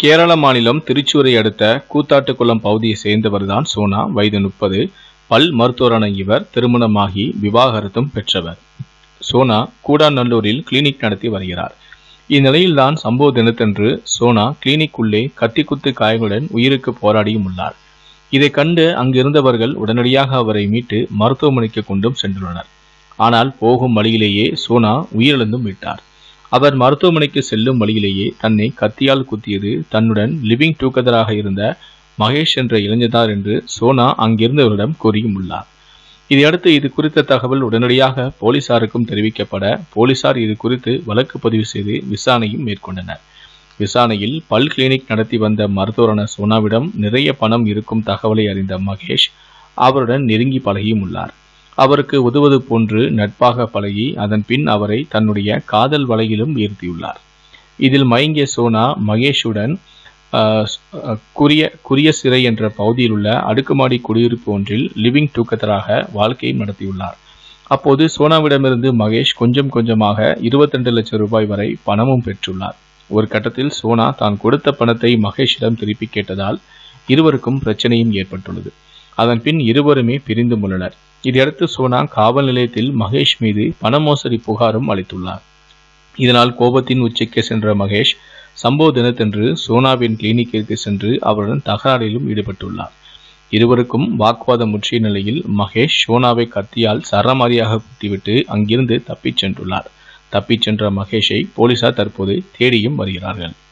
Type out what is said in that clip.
கேரள மாநிலம் திருச்சூரை அடுத்த கூத்தாட்டுக்குளம் பகுதியை சேர்ந்தவர்தான் சோனா வயது முப்பது பல் மருத்துவரான இவர் திருமணமாகி விவாகரத்தும் பெற்றவர் சோனா கூடாநல்லூரில் கிளினிக் நடத்தி வருகிறார் இந்நிலையில்தான் சம்பவ தினத்தன்று சோனா கிளினிக் உள்ளே கத்திக்குத்து காயங்களுடன் உயிருக்கு போராடியும் உள்ளார் இதை கண்டு அங்கிருந்தவர்கள் உடனடியாக அவரை மீட்டு மருத்துவமனைக்கு கொண்டும் சென்றுள்ளனர் ஆனால் போகும் வழியிலேயே சோனா உயிரிழந்தும் விட்டார் அவர் மருத்துவமனைக்கு செல்லும் வழியிலேயே தன்னை கத்தியால் குத்தியது தன்னுடன் லிவிங் டூகெதராக இருந்த மகேஷ் என்ற இளைஞதார் என்று சோனா அங்கிருந்தவரிடம் கூறியும் உள்ளார் இதையடுத்து இது குறித்த தகவல் உடனடியாக போலீசாருக்கும் தெரிவிக்கப்பட போலீசார் இது குறித்து வழக்கு பதிவு செய்து விசாரணையும் மேற்கொண்டனர் விசாரணையில் பல் கிளினிக் நடத்தி வந்த மருத்துவரான சோனாவிடம் நிறைய பணம் இருக்கும் தகவலை அறிந்த மகேஷ் அவருடன் நெருங்கி பழகியும் உள்ளார் அவருக்கு உதவுவது போன்று நட்பாக பழகி அதன் பின் அவரை தன்னுடைய காதல் வலையிலும் ஈர்த்தியுள்ளார் இதில் மயங்கிய சோனா மகேஷுடன் ஆஹ், அஹ், குரிய குரிய சிறை என்ற பகுதியில் உள்ள அடுக்குமாடி குடியிருப்பு ஒன்றில் லிவிங் டூக்கத்தராக வாழ்க்கையை நடத்தியுள்ளார் அப்போது சோனாவிடமிருந்து மகேஷ் கொஞ்சம் கொஞ்சமாக 22 லட்சம் ரூபாய் வரை பணமும் பெற்றுள்ளார் ஒரு கட்டத்தில் சோனா தான் கொடுத்த பணத்தை மகேஷிடம் திருப்பி கேட்டதால் இருவருக்கும் பிரச்சனையும் ஏற்பட்டுள்ளது அதன் பின் இருவருமே பிரிந்தும் உள்ளனர் இதையடுத்து சோனா காவல் நிலையத்தில் மகேஷ் மீது பண மோசடி புகாரும் அளித்துள்ளார் இதனால் கோபத்தின் உச்சிக்கு சென்ற மகேஷ் சம்பவ தினத்தன்று சோனாவின் கிளினிக்கிற்கு சென்று அவருடன் தகராறிலும் ஈடுபட்டுள்ளார் இருவருக்கும் வாக்குவாதம் முற்றிய நிலையில் மகேஷ் சோனாவை கத்தியால் சரமாரியாக குத்திவிட்டு அங்கிருந்து தப்பிச் சென்றுள்ளார் தப்பிச் சென்ற மகேஷை போலீசார் தற்போது தேடியும் வருகிறார்கள்